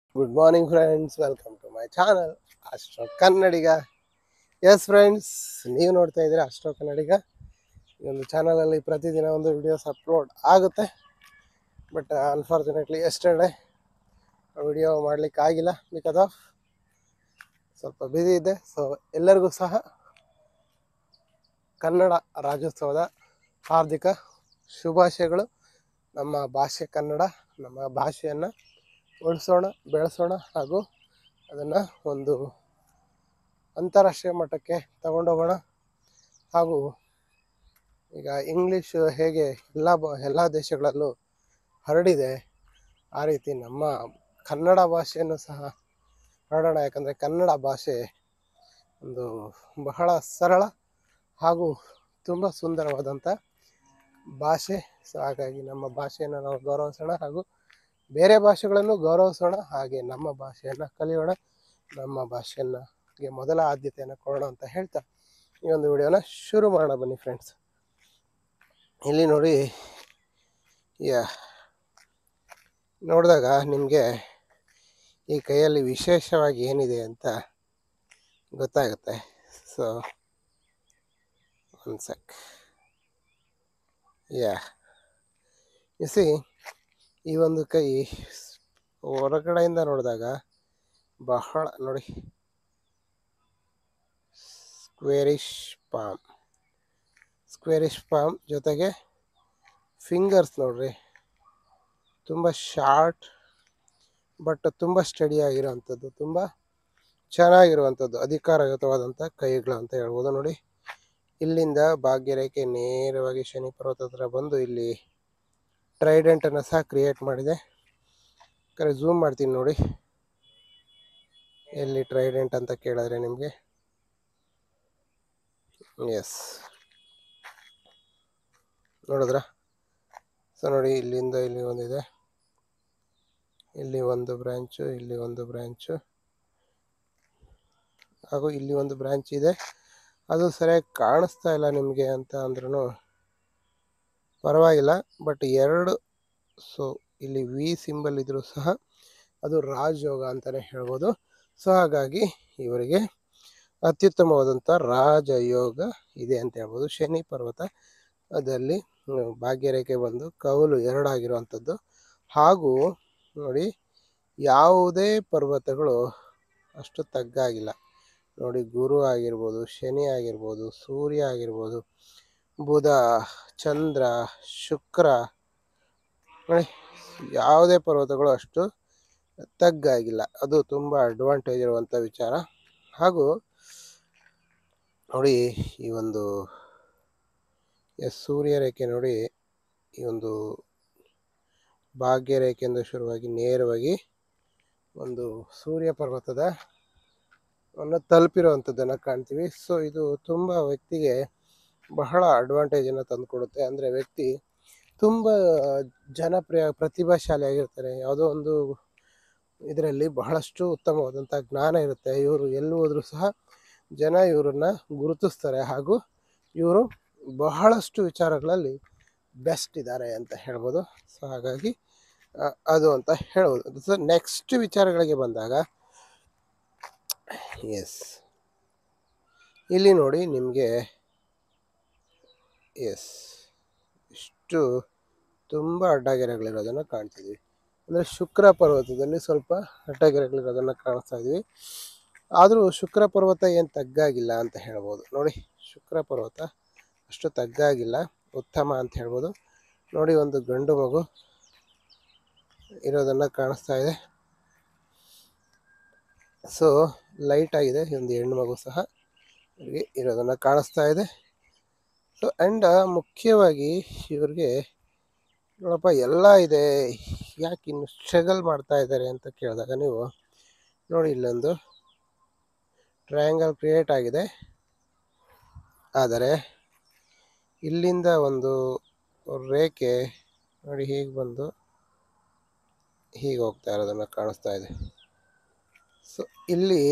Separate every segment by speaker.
Speaker 1: good morning friends welcome to my channel ಅಷ್ಟೋ ಕನ್ನಡಿಗ ಎಸ್ ಫ್ರೆಂಡ್ಸ್ ನೀವು ನೋಡ್ತಾ ಇದ್ದೀರಾ ಅಷ್ಟೋ ಕನ್ನಡಿಗ ಈ ಒಂದು ಚಾನಲಲ್ಲಿ ಪ್ರತಿದಿನ ಒಂದು ವಿಡಿಯೋಸ್ ಅಪ್ಲೋಡ್ ಆಗುತ್ತೆ ಬಟ್ ಅನ್ಫಾರ್ಚುನೇಟ್ಲಿ ಎಸ್ಟರ್ಡೇ ವಿಡಿಯೋ ಮಾಡಲಿಕ್ಕೆ ಆಗಿಲ್ಲ ಬಿಕಾಸ್ ಆಫ್ ಸ್ವಲ್ಪ ಬ್ಯುಸಿ ಇದ್ದೆ ಸೊ ಎಲ್ಲರಿಗೂ ಸಹ ಕನ್ನಡ ರಾಜ್ಯೋತ್ಸವದ ಹಾರ್ದಿಕ ಶುಭಾಶಯಗಳು ನಮ್ಮ ಭಾಷೆ ಕನ್ನಡ ನಮ್ಮ ಭಾಷೆಯನ್ನು ಉಳಿಸೋಣ ಬೆಳೆಸೋಣ ಹಾಗೂ ಅದನ್ನು ಒಂದು ಅಂತಾರಾಷ್ಟ್ರೀಯ ಮಟ್ಟಕ್ಕೆ ತಗೊಂಡೋಗೋಣ ಹಾಗೂ ಈಗ ಇಂಗ್ಲೀಷ್ ಹೇಗೆ ಎಲ್ಲ ಬ ಎಲ್ಲ ದೇಶಗಳಲ್ಲೂ ಹರಡಿದೆ ಆ ರೀತಿ ನಮ್ಮ ಕನ್ನಡ ಭಾಷೆಯನ್ನು ಸಹ ಹರಡೋಣ ಯಾಕಂದರೆ ಕನ್ನಡ ಭಾಷೆ ಒಂದು ಬಹಳ ಸರಳ ಹಾಗೂ ತುಂಬ ಸುಂದರವಾದಂಥ ಭಾಷೆ ಸೊ ಹಾಗಾಗಿ ನಮ್ಮ ಭಾಷೆಯನ್ನು ನಾವು ಗೌರವಿಸೋಣ ಹಾಗೂ ಬೇರೆ ಭಾಷೆಗಳನ್ನು ಗೌರವಿಸೋಣ ಹಾಗೆ ನಮ್ಮ ಭಾಷೆಯನ್ನು ಕಲಿಯೋಣ ನಮ್ಮ ಭಾಷೆಯನ್ನು ಗೆ ಮೊದಲ ಆದ್ಯತೆಯನ್ನು ಕೊಡೋಣ ಅಂತ ಹೇಳ್ತಾ ಈ ಒಂದು ವಿಡಿಯೋನ ಶುರು ಮಾಡೋಣ ಬನ್ನಿ ಫ್ರೆಂಡ್ಸ್ ಇಲ್ಲಿ ನೋಡಿ ಯಾ ನೋಡಿದಾಗ ನಿಮಗೆ ಈ ಕೈಯಲ್ಲಿ ವಿಶೇಷವಾಗಿ ಏನಿದೆ ಅಂತ ಗೊತ್ತಾಗುತ್ತೆ ಸೊ ಒಂದು ಸೆಕ್ ಯಾ ಸಿ ಈ ಒಂದು ಕೈ ಹೊರಗಡೆಯಿಂದ ನೋಡಿದಾಗ ಬಹಳ ನೋಡಿ ಸ್ಕ್ವೇರಿಶ್ ಪಾಮ್ ಸ್ಕ್ವೇರಿಶ್ ಪಾಮ್ ಜೊತೆಗೆ ಫಿಂಗರ್ಸ್ ನೋಡ್ರಿ ತುಂಬ ಶಾರ್ಟ್ ಬಟ್ ತುಂಬ ಸ್ಟಡಿ ಆಗಿರೋವಂಥದ್ದು ತುಂಬ ಚೆನ್ನಾಗಿರುವಂಥದ್ದು ಅಧಿಕಾರಯುತವಾದಂಥ ಕೈಗಳು ಅಂತ ಹೇಳ್ಬೋದು ನೋಡಿ ಇಲ್ಲಿಂದ ಭಾಗ್ಯರೇಖೆ ನೇರವಾಗಿ ಶನಿ ಪರ್ವತ ಹತ್ರ ಬಂದು ಇಲ್ಲಿ ಟ್ರೈಡೆಂಟನ್ನು ಸಹ ಕ್ರಿಯೇಟ್ ಮಾಡಿದೆ ಕರೆ ಝೂಮ್ ಮಾಡ್ತೀನಿ ನೋಡಿ ಎಲ್ಲಿ ಟ್ರೈಡೆಂಟ್ ಅಂತ ಕೇಳಿದ್ರೆ ನಿಮಗೆ ಎಸ್ ನೋಡಿದ್ರ ಸೊ ನೋಡಿ ಇಲ್ಲಿಂದ ಇಲ್ಲಿ ಒಂದಿದೆ ಇಲ್ಲಿ ಒಂದು ಬ್ರ್ಯಾಂಚು ಇಲ್ಲಿ ಒಂದು ಬ್ರ್ಯಾಂಚು ಹಾಗೂ ಇಲ್ಲಿ ಒಂದು ಬ್ರ್ಯಾಂಚ್ ಇದೆ ಅದು ಸರಿಯಾಗಿ ಕಾಣಿಸ್ತಾ ಇಲ್ಲ ನಿಮಗೆ ಅಂತ ಅಂದ್ರೂ ಪರವಾಗಿಲ್ಲ ಬಟ್ ಎರಡು ಸೊ ಇಲ್ಲಿ ವಿ ಸಿಂಬಲ್ ಇದ್ರೂ ಸಹ ಅದು ರಾಜಯೋಗ ಅಂತಲೇ ಹೇಳ್ಬೋದು ಸೊ ಹಾಗಾಗಿ ಇವರಿಗೆ ಅತ್ಯುತ್ತಮವಾದಂಥ ರಾಜಯೋಗ ಇದೆ ಅಂತ ಹೇಳ್ಬೋದು ಶನಿ ಪರ್ವತ ಅದಲ್ಲಿ ಭಾಗ್ಯರೇಖೆ ಬಂದು ಕೌಲು ಎರಡಾಗಿರುವಂಥದ್ದು ಹಾಗೂ ನೋಡಿ ಯಾವುದೇ ಪರ್ವತಗಳು ಅಷ್ಟು ತಗ್ಗಾಗಿಲ್ಲ ನೋಡಿ ಗುರು ಆಗಿರ್ಬೋದು ಶನಿ ಆಗಿರ್ಬೋದು ಸೂರ್ಯ ಆಗಿರ್ಬೋದು ಬುಧ ಚಂದ್ರ ಶುಕ್ರ ನೋಡಿ ಯಾವುದೇ ಪರ್ವತಗಳು ಅಷ್ಟು ತಗ್ಗಾಗಿಲ್ಲ ಅದು ತುಂಬ ಅಡ್ವಾಂಟೇಜ್ ಇರುವಂಥ ವಿಚಾರ ಹಾಗೂ ನೋಡಿ ಈ ಒಂದು ಎಸ್ ಸೂರ್ಯ ರೇಖೆ ನೋಡಿ ಈ ಒಂದು ಭಾಗ್ಯ ರೇಖೆಯಿಂದ ಶುರುವಾಗಿ ನೇರವಾಗಿ ಒಂದು ಸೂರ್ಯ ಪರ್ವತದ ಅನ್ನು ತಲುಪಿರುವಂಥದ್ದನ್ನು ಕಾಣ್ತೀವಿ ಸೊ ಇದು ತುಂಬ ವ್ಯಕ್ತಿಗೆ ಬಹಳ ಅಡ್ವಾಂಟೇಜನ್ನು ತಂದುಕೊಡುತ್ತೆ ಅಂದರೆ ವ್ಯಕ್ತಿ ತುಂಬ ಜನಪ್ರಿಯ ಪ್ರತಿಭಾಶಾಲಿ ಆಗಿರ್ತಾರೆ ಯಾವುದೋ ಒಂದು ಇದರಲ್ಲಿ ಬಹಳಷ್ಟು ಉತ್ತಮವಾದಂಥ ಜ್ಞಾನ ಇರುತ್ತೆ ಇವರು ಎಲ್ಲಿ ಹೋದರೂ ಸಹ ಜನ ಇವರನ್ನ ಗುರುತಿಸ್ತಾರೆ ಹಾಗೂ ಇವರು ಬಹಳಷ್ಟು ವಿಚಾರಗಳಲ್ಲಿ ಬೆಸ್ಟ್ ಇದ್ದಾರೆ ಅಂತ ಹೇಳ್ಬೋದು ಸೊ ಹಾಗಾಗಿ ಆ, ಅದು ಅಂತ ಹೇಳ್ಬೋದು ಸೊ ನೆಕ್ಸ್ಟ್ ವಿಚಾರಗಳಿಗೆ ಬಂದಾಗ ಎಸ್ ಇಲ್ಲಿ ನೋಡಿ ನಿಮಗೆ ಎಸ್ ಇಷ್ಟು ತುಂಬ ಅಡ್ಡಗೆರೆಗಳಿರೋದನ್ನು ಕಾಣ್ತಿದ್ವಿ ಅಂದರೆ ಶುಕ್ರ ಪರ್ವತದಲ್ಲಿ ಸ್ವಲ್ಪ ಅಡ್ಡಗೆರೆಗಳಿರೋದನ್ನು ಕಾಣಿಸ್ತಾ ಇದ್ವಿ ಆದರೂ ಶುಕ್ರ ಪರ್ವತ ಏನು ತಗ್ಗಾಗಿಲ್ಲ ಅಂತ ಹೇಳ್ಬೋದು ನೋಡಿ ಶುಕ್ರ ಪರ್ವತ ಅಷ್ಟು ತಗ್ಗಾಗಿಲ್ಲ ಉತ್ತಮ ಅಂತ ಹೇಳ್ಬೋದು ನೋಡಿ ಒಂದು ಗಂಡು ಮಗು ಇರೋದನ್ನು ಕಾಣಿಸ್ತಾ ಇದೆ ಸೊ ಲೈಟ್ ಆಗಿದೆ ಒಂದು ಹೆಣ್ಣು ಮಗು ಸಹ ಇವ್ರಿಗೆ ಇರೋದನ್ನು ಕಾಣಿಸ್ತಾ ಇದೆ ಸೊ ಆ್ಯಂಡ್ ಮುಖ್ಯವಾಗಿ ಇವ್ರಿಗೆ ನೋಡಪ್ಪ ಎಲ್ಲ ಇದೆ ಯಾಕೆ ಇನ್ನು ಸ್ಟ್ರಗಲ್ ಮಾಡ್ತಾ ಇದ್ದಾರೆ ಅಂತ ಕೇಳಿದಾಗ ನೀವು ನೋಡಿ ಇಲ್ಲೊಂದು ಟ್ರಯಾಂಗಲ್ ಕ್ರಿಯೇಟ್ ಆಗಿದೆ ಆದರೆ ಇಲ್ಲಿಂದ ಒಂದು ರೇಖೆ ನೋಡಿ ಹೀಗೆ ಬಂದು ಹೀಗೆ ಹೋಗ್ತಾ ಇರೋದನ್ನು ಕಾಣಿಸ್ತಾ ಇದೆ ಸೊ ಇಲ್ಲಿ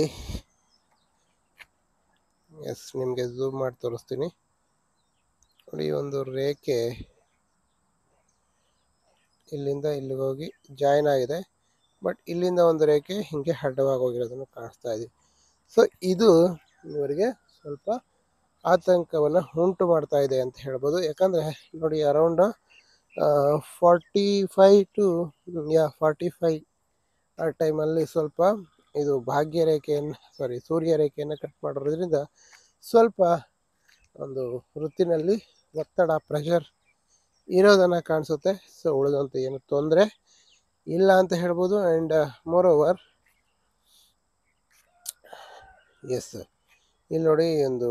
Speaker 1: ಎಸ್ ನಿಮಗೆ ಝೂಮ್ ಮಾಡಿ ತೋರಿಸ್ತೀನಿ ನೋಡಿ ಈ ಒಂದು ರೇಖೆ ಇಲ್ಲಿಂದ ಇಲ್ಲಿಗೆ ಹೋಗಿ ಜಾಯ್ನ್ ಆಗಿದೆ ಬಟ್ ಇಲ್ಲಿಂದ ಒಂದು ರೇಖೆ ಹೀಗೆ ಅಡ್ಡವಾಗಿ ಹೋಗಿರೋದನ್ನು ಕಾಣಿಸ್ತಾ ಇದೆ ಸೊ ಇದು ಇವರಿಗೆ ಸ್ವಲ್ಪ ಆತಂಕವನ್ನು ಉಂಟು ಮಾಡ್ತಾ ಇದೆ ಅಂತ ಹೇಳ್ಬೋದು ಯಾಕಂದರೆ ನೋಡಿ ಅರೌಂಡ್ ಫಾರ್ಟಿ ಫೈ ಟು ಯಾ ಫಾರ್ಟಿ ಫೈ ಆ ಟೈಮಲ್ಲಿ ಸ್ವಲ್ಪ ಇದು ಭಾಗ್ಯ ರೇಖೆಯನ್ನು ಸಾರಿ ಸೂರ್ಯ ರೇಖೆಯನ್ನು ಕಟ್ ಮಾಡಿರೋದ್ರಿಂದ ಸ್ವಲ್ಪ ಒಂದು ವೃತ್ತಿನಲ್ಲಿ ಒತ್ತಡ ಪ್ರೆಷರ್ ಇರೋದನ್ನು ಕಾಣಿಸುತ್ತೆ ಸೊ ಉಳಿದಂಥ ಏನು ತೊಂದರೆ ಇಲ್ಲ ಅಂತ ಹೇಳ್ಬೋದು ಆ್ಯಂಡ್ ಮೋರ್ ಓವರ್ ಎಸ್ ಇಲ್ಲಿ ನೋಡಿ ಒಂದು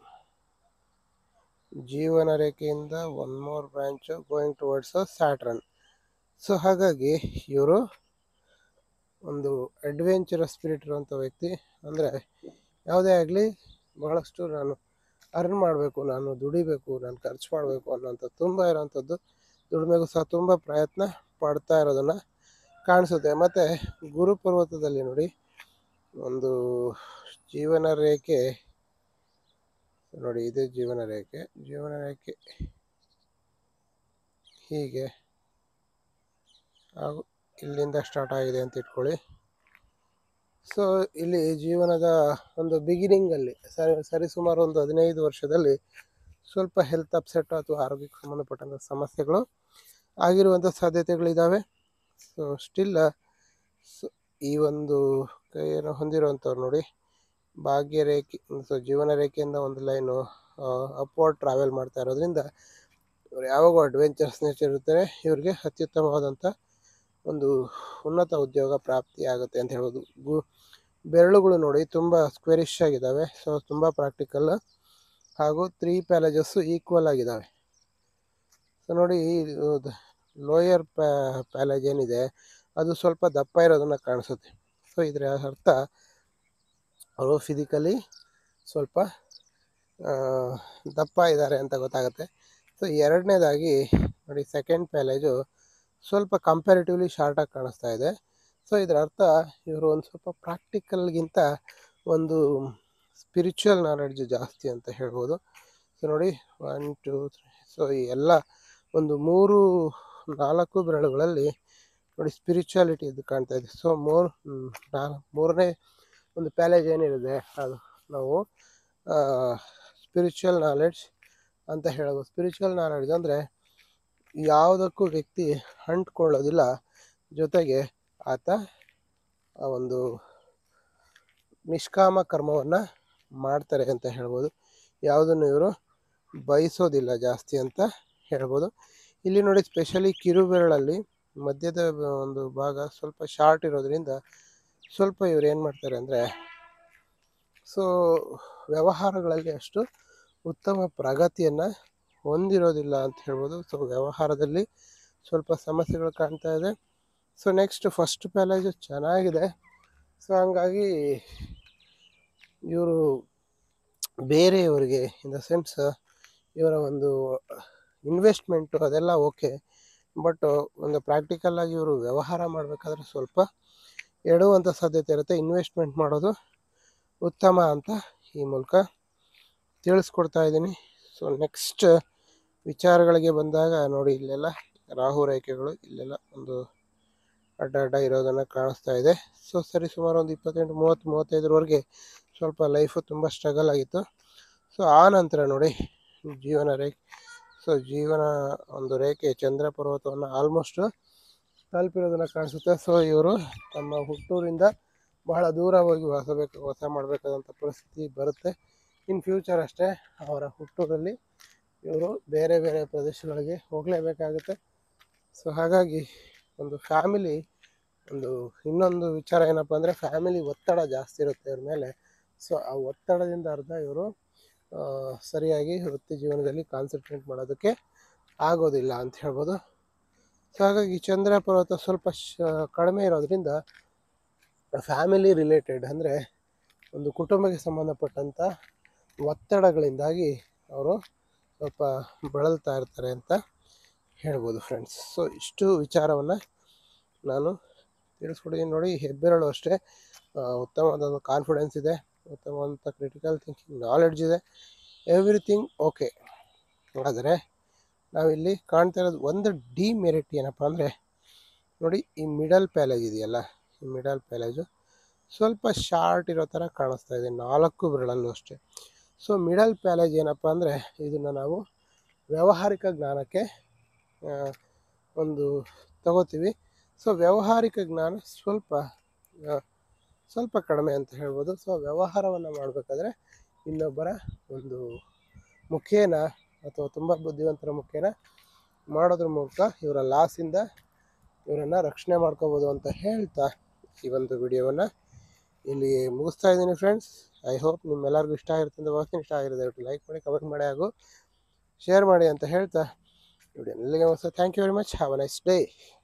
Speaker 1: ಜೀವನ ರೇಖೆಯಿಂದ one more branch going towards Saturn so ಹಾಗಾಗಿ ಇವರು ಒಂದು ಅಡ್ವೆಂಚರಸ್ ಸ್ಪಿರಿಟ್ ಇರುವಂಥ ವ್ಯಕ್ತಿ ಅಂದರೆ ಯಾವುದೇ ಆಗಲಿ ಬಹಳಷ್ಟು ನಾನು ಅರ್ನ್ ಮಾಡಬೇಕು ನಾನು ದುಡಿಬೇಕು ನಾನು ಖರ್ಚು ಮಾಡಬೇಕು ಅನ್ನೋಂಥ ತುಂಬ ಇರೋವಂಥದ್ದು ದುಡಿಮೆಗೂ ಸಹ ತುಂಬ ಪ್ರಯತ್ನ ಪಡ್ತಾ ಇರೋದನ್ನು ಕಾಣಿಸುತ್ತೆ ಮತ್ತು ಗುರು ಪರ್ವತದಲ್ಲಿ ನೋಡಿ ಒಂದು ಜೀವನ ರೇಖೆ ನೋಡಿ ಇದೇ ಜೀವನ ರೇಖೆ ಜೀವನ ರೇಖೆ ಹೀಗೆ ಹಾಗೂ ಇಲ್ಲಿಂದ ಸ್ಟಾರ್ಟ್ ಆಗಿದೆ ಅಂತ ಇಟ್ಕೊಳ್ಳಿ ಸೊ ಇಲ್ಲಿ ಜೀವನದ ಒಂದು ಬಿಗಿನಿಂಗಲ್ಲಿ ಸರಿ ಸರಿಸುಮಾರು ಒಂದು ಹದಿನೈದು ವರ್ಷದಲ್ಲಿ ಸ್ವಲ್ಪ ಹೆಲ್ತ್ ಅಪ್ಸೆಟ್ ಅಥವಾ ಆರೋಗ್ಯಕ್ಕೆ ಸಂಬಂಧಪಟ್ಟಂಥ ಸಮಸ್ಯೆಗಳು ಆಗಿರುವಂಥ ಸಾಧ್ಯತೆಗಳಿದ್ದಾವೆ ಸೊ ಸ್ಟಿಲ್ ಸೊ ಈ ಒಂದು ಕೈಯನ್ನು ಹೊಂದಿರುವಂಥವ್ರು ನೋಡಿ ಭಾಗ್ಯ ರೇಖೆ ಸೊ ಜೀವನ ರೇಖೆಯಿಂದ ಒಂದು ಲೈನು ಅಪ್ವರ್ಡ್ ಟ್ರಾವೆಲ್ ಮಾಡ್ತಾ ಇರೋದ್ರಿಂದ ಇವ್ರು ಯಾವಾಗೂ ಅಡ್ವೆಂಚರ್ಸ್ ನೇಚರ್ ಇರ್ತಾರೆ ಇವ್ರಿಗೆ ಅತ್ಯುತ್ತಮವಾದಂಥ ಒಂದು ಉನ್ನತ ಉದ್ಯೋಗ ಪ್ರಾಪ್ತಿ ಆಗುತ್ತೆ ಅಂತ ಹೇಳ್ಬೋದು ಗು ಬೆರಳುಗಳು ನೋಡಿ ತುಂಬ ಸ್ಕ್ವೆರಿಶ್ ಆಗಿದ್ದಾವೆ ಸೊ ತುಂಬ ಪ್ರಾಕ್ಟಿಕಲ್ ಹಾಗೂ ತ್ರೀ ಪ್ಯಾಲೇಜಸ್ಸು ಈಕ್ವಲ್ ಆಗಿದ್ದಾವೆ ಸೊ ನೋಡಿ ಲೋಯರ್ ಪ್ಯಾ ಪ್ಯಾಲೇಜ್ ಏನಿದೆ ಅದು ಸ್ವಲ್ಪ ದಪ್ಪ ಇರೋದನ್ನು ಕಾಣಿಸುತ್ತೆ ಸೊ ಇದರ ಅರ್ಥ ಅವರು ಫಿಸಿಕಲಿ ಸ್ವಲ್ಪ ಆ, ದಪ್ಪ ಇದ್ದಾರೆ ಅಂತ ಗೊತ್ತಾಗುತ್ತೆ ಸೊ ಎರಡನೇದಾಗಿ ನೋಡಿ ಸೆಕೆಂಡ್ ಪ್ಯಾಲೇಜು ಸ್ವಲ್ಪ ಕಂಪ್ಯಾರಿಟಿವ್ಲಿ ಶಾರ್ಟಾಗಿ ಕಾಣಿಸ್ತಾ ಇದೆ ಸೊ ಇದರ ಅರ್ಥ ಇವರು ಒಂದು ಸ್ವಲ್ಪ ಪ್ರಾಕ್ಟಿಕಲ್ಗಿಂತ ಒಂದು ಸ್ಪಿರಿಚುವಲ್ ನಾಲೆಡ್ಜ್ ಜಾಸ್ತಿ ಅಂತ ಹೇಳ್ಬೋದು ಸೊ ನೋಡಿ ಒನ್ ಟು ತ್ರೀ ಸೊ ಈ ಎಲ್ಲ ಒಂದು ಮೂರು ನಾಲ್ಕು ಬೆರಳುಗಳಲ್ಲಿ ನೋಡಿ ಸ್ಪಿರಿಚುವಾಲಿಟಿ ಇದು ಕಾಣ್ತಾ ಇದೆ ಸೊ ಮೂರು ನಾಲ್ಕು ಮೂರನೇ ಒಂದು ಪ್ಯಾಲೇಜ್ ಏನಿದೆ ಅದು ನಾವು ಸ್ಪಿರಿಚುವಲ್ ನಾಲೆಡ್ಜ್ ಅಂತ ಹೇಳ್ಬೋದು ಸ್ಪಿರಿಚುವಲ್ ನಾಲೆಡ್ಜ್ ಅಂದರೆ ಯಾವುದಕ್ಕೂ ವ್ಯಕ್ತಿ ಅಂಟ್ಕೊಳ್ಳೋದಿಲ್ಲ ಜೊತೆಗೆ ಆತ ಆ ಒಂದು ನಿಷ್ಕಾಮ ಕರ್ಮವನ್ನು ಮಾಡ್ತಾರೆ ಅಂತ ಹೇಳ್ಬೋದು ಯಾವುದನ್ನು ಇವರು ಬಯಸೋದಿಲ್ಲ ಜಾಸ್ತಿ ಅಂತ ಹೇಳ್ಬೋದು ಇಲ್ಲಿ ನೋಡಿ ಸ್ಪೆಷಲಿ ಕಿರುಬೆರಳಲ್ಲಿ ಮಧ್ಯದ ಒಂದು ಭಾಗ ಸ್ವಲ್ಪ ಶಾರ್ಟ್ ಇರೋದ್ರಿಂದ ಸ್ವಲ್ಪ ಇವ್ರು ಏನು ಮಾಡ್ತಾರೆ ಅಂದರೆ ಸೊ ವ್ಯವಹಾರಗಳಲ್ಲಿ ಅಷ್ಟು ಉತ್ತಮ ಪ್ರಗತಿಯನ್ನು ಹೊಂದಿರೋದಿಲ್ಲ ಅಂತ ಹೇಳ್ಬೋದು ಸೊ ವ್ಯವಹಾರದಲ್ಲಿ ಸ್ವಲ್ಪ ಸಮಸ್ಯೆಗಳು ಕಾಣ್ತಾ ಇದೆ ಸೊ ನೆಕ್ಸ್ಟ್ ಫಸ್ಟ್ ಪ್ಯಾಲೇಜು ಚೆನ್ನಾಗಿದೆ ಸೊ ಹಂಗಾಗಿ ಇವರು ಬೇರೆಯವರಿಗೆ ಇನ್ ದ ಸೆನ್ಸ್ ಇವರ ಒಂದು ಇನ್ವೆಸ್ಟ್ಮೆಂಟು ಅದೆಲ್ಲ ಓಕೆ ಬಟ್ ಒಂದು ಪ್ರಾಕ್ಟಿಕಲ್ ಆಗಿ ಇವರು ವ್ಯವಹಾರ ಮಾಡಬೇಕಾದ್ರೆ ಸ್ವಲ್ಪ ಎಡುವಂಥ ಸಾಧ್ಯತೆ ಇರುತ್ತೆ ಇನ್ವೆಸ್ಟ್ಮೆಂಟ್ ಮಾಡೋದು ಉತ್ತಮ ಅಂತ ಈ ಮೂಲಕ ತಿಳಿಸ್ಕೊಡ್ತಾ ಇದ್ದೀನಿ ಸೊ ನೆಕ್ಸ್ಟ್ ವಿಚಾರಗಳಿಗೆ ಬಂದಾಗ ನೋಡಿ ಇಲ್ಲೆಲ್ಲ ರಾಹು ರೇಖೆಗಳು ಇಲ್ಲೆಲ್ಲ ಒಂದು ಅಡ್ಡ ಅಡ್ಡ ಇರೋದನ್ನು ಕಾಣಿಸ್ತಾ ಇದೆ ಸೊ ಸರಿ ಸುಮಾರು ಒಂದು ಇಪ್ಪತ್ತೆಂಟು ಮೂವತ್ತು ಮೂವತ್ತೈದರವರೆಗೆ ಸ್ವಲ್ಪ ಲೈಫು ತುಂಬ ಸ್ಟ್ರಗಲ್ ಆಗಿತ್ತು ಸೊ ಆ ನಂತರ ನೋಡಿ ಜೀವನ ರೇಖೆ ಸೊ ಜೀವನ ಒಂದು ರೇಖೆ ಚಂದ್ರ ಪರ್ವತವನ್ನು ಆಲ್ಮೋಸ್ಟ್ ತಲುಪಿರೋದನ್ನು ಕಾಣಿಸುತ್ತೆ ಸೊ ಇವರು ತಮ್ಮ ಹುಟ್ಟೂರಿಂದ ಬಹಳ ದೂರ ಹೋಗಿ ವಾಸಬೇಕು ವಾಸ ಮಾಡಬೇಕಾದಂಥ ಪರಿಸ್ಥಿತಿ ಬರುತ್ತೆ ಇನ್ ಫ್ಯೂಚರ್ ಅಷ್ಟೇ ಅವರ ಹುಟ್ಟೂರಲ್ಲಿ ಇವರು ಬೇರೆ ಬೇರೆ ಪ್ರದೇಶಗಳಿಗೆ ಹೋಗಲೇಬೇಕಾಗುತ್ತೆ ಸೊ ಹಾಗಾಗಿ ಒಂದು ಫ್ಯಾಮಿಲಿ ಒಂದು ಇನ್ನೊಂದು ವಿಚಾರ ಏನಪ್ಪ ಅಂದರೆ ಫ್ಯಾಮಿಲಿ ಒತ್ತಡ ಜಾಸ್ತಿ ಇರುತ್ತೆ ಇವ್ರ ಮೇಲೆ ಸೊ ಆ ಒತ್ತಡದಿಂದ ಅರ್ಧ ಇವರು ಸರಿಯಾಗಿ ವೃತ್ತಿ ಜೀವನದಲ್ಲಿ ಕಾನ್ಸಂಟ್ರೇಟ್ ಮಾಡೋದಕ್ಕೆ ಆಗೋದಿಲ್ಲ ಅಂತ ಹೇಳ್ಬೋದು ಸೊ ಹಾಗಾಗಿ ಚಂದ್ರ ಪರ್ವತ ಸ್ವಲ್ಪ ಶ ಕಡಿಮೆ ಇರೋದ್ರಿಂದ ಫ್ಯಾಮಿಲಿ ರಿಲೇಟೆಡ್ ಅಂದರೆ ಒಂದು ಕುಟುಂಬಕ್ಕೆ ಸಂಬಂಧಪಟ್ಟಂಥ ಒತ್ತಡಗಳಿಂದಾಗಿ ಅವರು ಸ್ವಲ್ಪ ಬಳಲ್ತಾ ಇರ್ತಾರೆ ಅಂತ ಹೇಳ್ಬೋದು ಫ್ರೆಂಡ್ಸ್ ಸೊ ಇಷ್ಟು ವಿಚಾರವನ್ನು ನಾನು ತಿಳಿಸ್ಕೊಟ್ಟಿದ್ದೀನಿ ನೋಡಿ ಹೆಬ್ಬೆರಳು ಅಷ್ಟೇ ಆ, ಉತ್ತಮವಾದ ಒಂದು ಕಾನ್ಫಿಡೆನ್ಸ್ ಇದೆ ಉತ್ತಮವಾದಂಥ ಕ್ರಿಟಿಕಲ್ ಥಿಂಕಿಂಗ್ ನಾಲೆಡ್ಜ್ ಇದೆ ಎವ್ರಿಥಿಂಗ್ ಓಕೆ ಆದರೆ ನಾವಿಲ್ಲಿ ಕಾಣ್ತಾ ಇರೋದು ಒಂದು ಡಿಮೆರಿಟ್ ಏನಪ್ಪ ಅಂದರೆ ನೋಡಿ ಈ ಮಿಡಲ್ ಪ್ಯಾಲೇಜ್ ಇದೆಯಲ್ಲ ಈ ಮಿಡಲ್ ಪ್ಯಾಲೇಜು ಸ್ವಲ್ಪ ಶಾರ್ಟ್ ಇರೋ ಥರ ಕಾಣಿಸ್ತಾ ಇದೆ ನಾಲ್ಕು ಬೆರಳಲ್ಲೂ ಅಷ್ಟೇ ಸೊ ಮಿಡಲ್ ಪ್ಯಾಲೇಜ್ ಏನಪ್ಪ ಅಂದರೆ ಇದನ್ನು ನಾವು ವ್ಯಾವಹಾರಿಕ ಜ್ಞಾನಕ್ಕೆ ಆ, ಒಂದು ತಗೋತೀವಿ ಸೊ ವ್ಯಾವಹಾರಿಕ ಜ್ಞಾನ ಸ್ವಲ್ಪ ಆ, ಸ್ವಲ್ಪ ಕಡಿಮೆ ಅಂತ ಹೇಳ್ಬೋದು ಸೊ ವ್ಯವಹಾರವನ್ನು ಮಾಡಬೇಕಾದ್ರೆ ಇನ್ನೊಬ್ಬರ ಒಂದು ಮುಖೇನ ಅಥವಾ ತುಂಬ ಬುದ್ಧಿವಂತರ ಮುಖೇನ ಮಾಡೋದ್ರ ಮೂಲಕ ಇವರ ಲಾಸಿಂದ ಇವರನ್ನು ರಕ್ಷಣೆ ಮಾಡ್ಕೋಬೋದು ಅಂತ ಹೇಳ್ತಾ ಈ ಒಂದು ವಿಡಿಯೋವನ್ನು ಇಲ್ಲಿ ಮುಗಿಸ್ತಾ ಇದ್ದೀನಿ ಫ್ರೆಂಡ್ಸ್ ಐ ಹೋಪ್ ನಿಮ್ಮೆಲ್ಲರಿಗೂ ಇಷ್ಟ ಆಗಿರುತ್ತೆ ಅಂತ ಭಾವಿಸ್ತೀನಿ ಇಷ್ಟ ಆಗಿರೋದು ದಯವಿಟ್ಟು ಲೈಕ್ ಮಾಡಿ ಕಮೆಂಟ್ ಮಾಡಿ ಹಾಗೂ ಶೇರ್ ಮಾಡಿ ಅಂತ ಹೇಳ್ತಾ ವಿಡಿಯೋ ಎಲ್ಲಿಗೆ thank you very much have a nice day